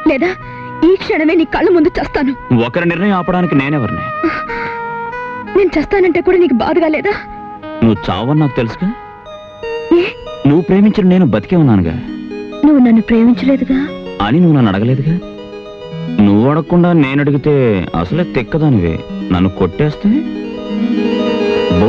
లేదా ఈ క్షణమే నీ కళ్ళ ముందు చస్తాను ఒకరి నిర్ణయం ఆపడానికి నేనెవరిని నేను చస్తానంటే కూడా నీకు బాధగా లేదా నువ్వు చావని నాకు తెలుసుగా ఏ నువ్వు ప్రేమించిన నేను బతికే ఉన్నానుగా నువ్వు నన్ను ప్రేమించలేదుగా అని నువ్వు నన్ను అడగలేదుగా నువ్వు అడగకుండా నేను అడిగితే అసలే తెక్కదానివే నన్ను కొట్టేస్తే బో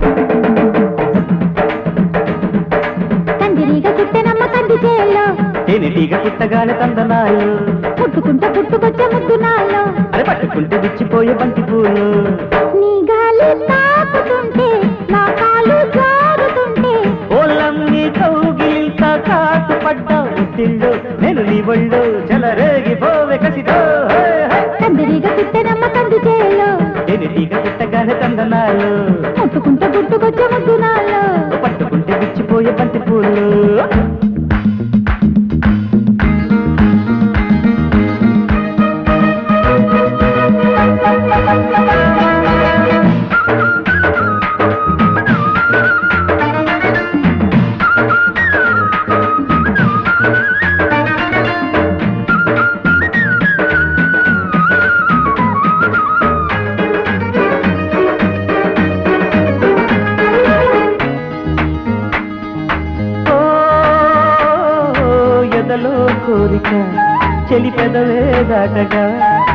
కందిరీగ చుట్టెనమ్మ కంది చేల్లో తేనెటీగ పుట్టగానే తందనాలు పుట్టుకుంట పుట్టుకొచ్చే ముద్దునాల్లో అరే పట్టుకుంటే విచ్చిపోయే బంతి పూలు నీ గాలి తాకుతుంటే నా కాలు జారుతుంటే ఓలమ్మి కౌగిలింత కాటు పడ్డ ఒత్తిళ్ళు నేను నీ ఒళ్ళు చెలరేగిపోవే కసితో హే, హే. కందిరీగ చుట్టెనమ్మ కంది చేల్లో తేనెటీగ పుట్టగానే తందనాలు పుట్టుకుంట పుట్టుకొచ్చే ముద్దునాల్లో పట్టుకుంటే విచ్చిపోయే బంతి పూలు ఓ, ఎదలో కోరిక చెలి పెదవే దాటగా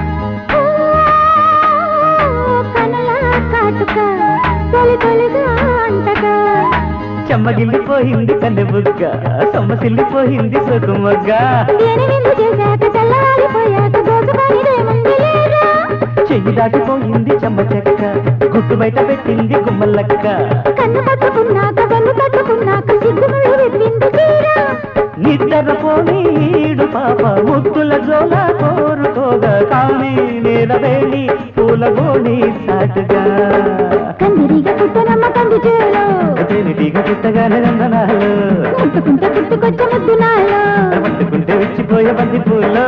కనల కాటుక తొలి తొలిగా అంటగా చెమ్మగిల్లిపోయింది కన్నె బుగ్గ సొమ్మసిల్లిపోయింది సొకుమగ్గ దేని విందు చేశాక తెల్లవారిపోయాక దోచుకొని లేదా చెయ్యి దాటిపోయింది చెమ్మ చెక్క గుట్టు బయట పెట్టింది గుమ్మలక్క కన్ను పట్టుకున్నాక వెన్ను పట్టుకున్నాక సిగ్గుముళ్ళు విప్పింది తీరా నిద్రపోని ఈడు పాప ముద్దుల జోల కోరుకోగా కానీ నేల వేళి పూల బోడి సాటుగా కందిరిగ పుట్టనమ్మ కంది చేలో తేనెటీగ పుట్టగానే నందనాలు ముట్టుకుంటే పుట్టుకొచ్చే ముద్దునాలో పట్టుకుంటే విచ్చిపోయే బంతి పూలు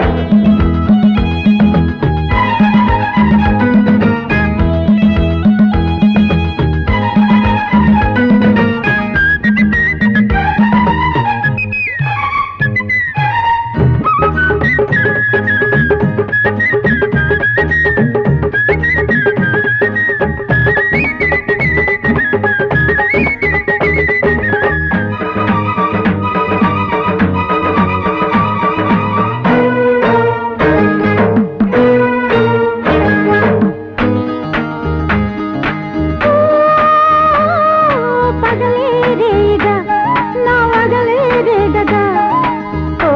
పగలే రేగా నా వగలే రేగగా ఓ,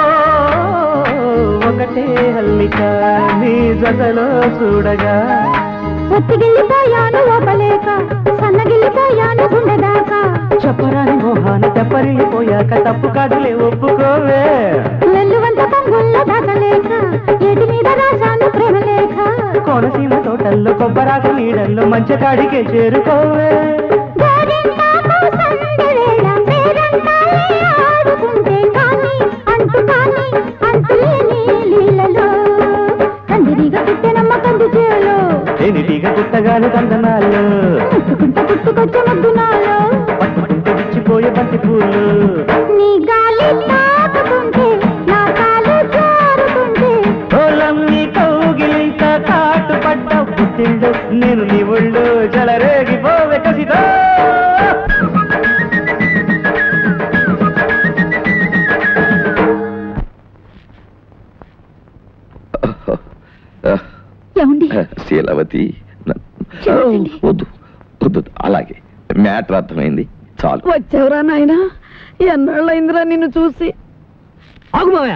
ఒకటే హల్లిక నీ జతలో చూడగా ఒత్తిగిల్లిపోయాను ఓపలేక సన్నగిల్లిపోయాను గుండెదాకా చెప్పరాని మోహాన తెప్పరిల్లిపోయాక తప్పు కాదులే ఒప్పుకోవే వెల్లువంత పొంగుల్లో దాచలేక ఏటి మీద రాశాను ప్రేమ లేఖ కోనసీమ తోటల్లో కొబ్బరాకు నీడల్లో మంచి కాడికే చేరుకోవే గోరింటాకు సందెవేళ పేరంటాలే ఆడుకుంటే కానీ అంటు కానీ అంతులేని లీలలో కందిరిగా పుట్టెనమ్మ కంది చేలో తేనెటీగ పుట్టగానే దందనాలు పుట్టుకుంట పుట్టుకొచ్చే ముద్దునాలో పట్టుకుంటే విచ్చిపోయే బంతి పూలు నీ గాలి తాకుతుంటే నా కాలు జారుతుంటే ఓలమ్మి కౌగిలింత కాటు పడ్డ పుట్టిండు నేను నీ ఒళ్ళు జలరేగిపోవే కసితో ఏమండి శీలవతి న- క్షమించండి. వద్దు వద్దు అలాగే మ్యాటర్ అర్థమైంది చాలు వచ్చావురా నాయనా ఎన్నాళ్ళైందిరా నిన్ను చూసి ఆగు మావయ్య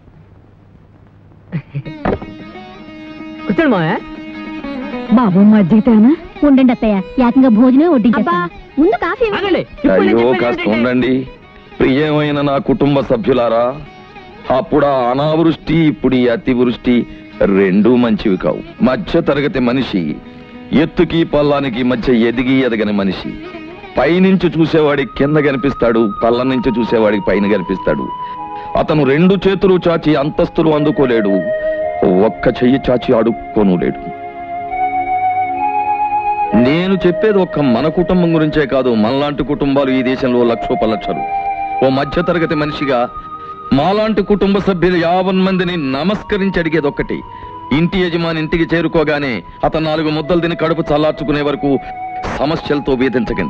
కూర్చోండి మావయ్య బాబు మజ్జిగితేనా ఉండండి అత్తయ్య ఏకంగా భోజనం వడ్డించేస్తా ముందు కాఫీ ఆగండి ఇప్పుడు నేను అయ్యో చెప్పేది కాస్త ఏంటంటే- ఉండండి ప్రియమైన నా కుటుంబ సభ్యులారా అప్పుడు ఆ అనావృష్టి ఇప్పుడు ఈ అతివృష్టి రెండూ మంచివి కావు మధ్య తరగతి మనిషి ఎత్తుకి పల్లానికి మధ్య ఎదిగి ఎదగని మనిషి పైనుంచి చూసేవాడికి కింద కనిపిస్తాడు పల్ల నుంచి చూసేవాడికి పైన కనిపిస్తాడు అతను రెండు చేతులు చాచి అంతస్తులు అందుకోలేడు ఒక్క చెయ్యి చాచి అడుక్కోను లేడు నేను చెప్పేది ఒక్క మన కుటుంబం గురించే కాదు మనలాంటి కుటుంబాలు ఈ దేశంలో లక్షోపలక్షలు ఓ మధ్యతరగతి మనిషిగా మాలాంటి కుటుంబ సభ్యులు యావన్ మందిని నమస్కరించి అడిగేది ఒక్కటి ఇంటి యజమాని ఇంటికి చేరుకోగానే అతను నాలుగు ముద్దలు తిని కడుపు చల్లార్చుకునే వరకు సమస్యలతో వేధించకండి